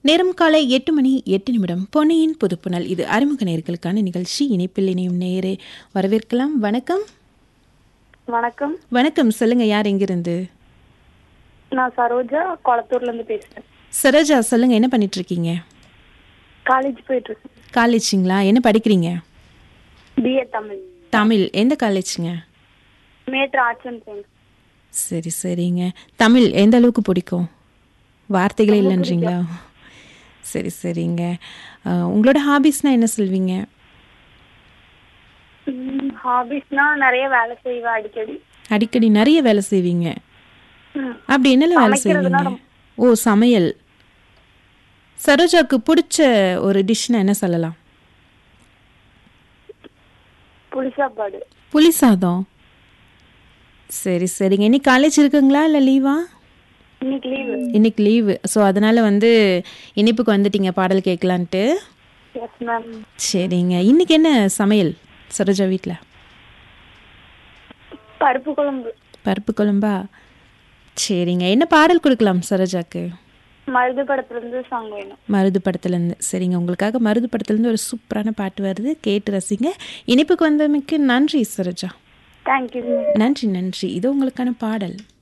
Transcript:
நேரம் காலை எட்டு மணி எட்டு நிமிடம் பொன்னியின் புதுப்புணல் இது அறிமுக நேர்களுக்கான நிகழ்ச்சி இணைப்பில் இணையும் நேரே வரவேற்கலாம் வணக்கம் வணக்கம் வணக்கம் சொல்லுங்க யார் எங்கிருந்து நான் சரோஜா கொளத்தூர்ல இருந்து பேசுறேன் சரோஜா சொல்லுங்க என்ன பண்ணிட்டு இருக்கீங்க காலேஜ் போயிட்டு இருக்கேன் காலேஜுங்களா என்ன படிக்கிறீங்க பிஏ தமிழ் தமிழ் எந்த காலேஜுங்க மேட்ரு ஆர்ட்ஸ் அண்ட் சயின்ஸ் சரி சரிங்க தமிழ் எந்த அளவுக்கு பிடிக்கும் வார்த்தைகளே இல்லைன்றீங்களா சரி சரிங்க அஹ், உங்களோட ஹாபிஸ்னால் என்ன சொல்வீங்க ஹாபிஸ்னா நிறைய வேலை செய்வேன் அடிக்கடி அடிக்கடி நிறைய வேலை செய்வீங்க ம். அப்படி என்னெல்லாம் வேலை சமைக்கிறதுனா செய்வீங்க ஓ சமையல் சரோஜாக்கு பிடிச்ச ஒரு டிஷ்னா என்ன சொல்லலாம் புளி சாப்பாடு புளி சாதம் சரி சரிங்க இன்னைக்கு காலேஜ் இருக்குங்களா இல்லை லீவா இன்னைக்கு லீவு இன்னைக்கு லீவு ஸோ அதனால வந்து இனிப்புக்கு வந்துட்டீங்க பாடல் கேட்கலான்ட்டு எஸ் மேம் சரிங்க இன்னைக்கு என்ன சமையல் சரோஜா வீட்டில் பருப்பு குழம்பு பருப்பு குழம்பா சரிங்க என்ன பாடல் கொடுக்கலாம் சரோஜாக்கு மருது படத்துல இருந்து சாங் வேணும் மருது படத்துலேருந்து சரிங்க உங்களுக்காக மருது படத்துலேருந்து ஒரு சூப்பரான பாட்டு வருது கேட்டு ரசிங்க இனிப்புக்கு வந்தமைக்கு நன்றி சரோஜா தேங்க்யூ நன்றி நன்றி இது உங்களுக்கான பாடல்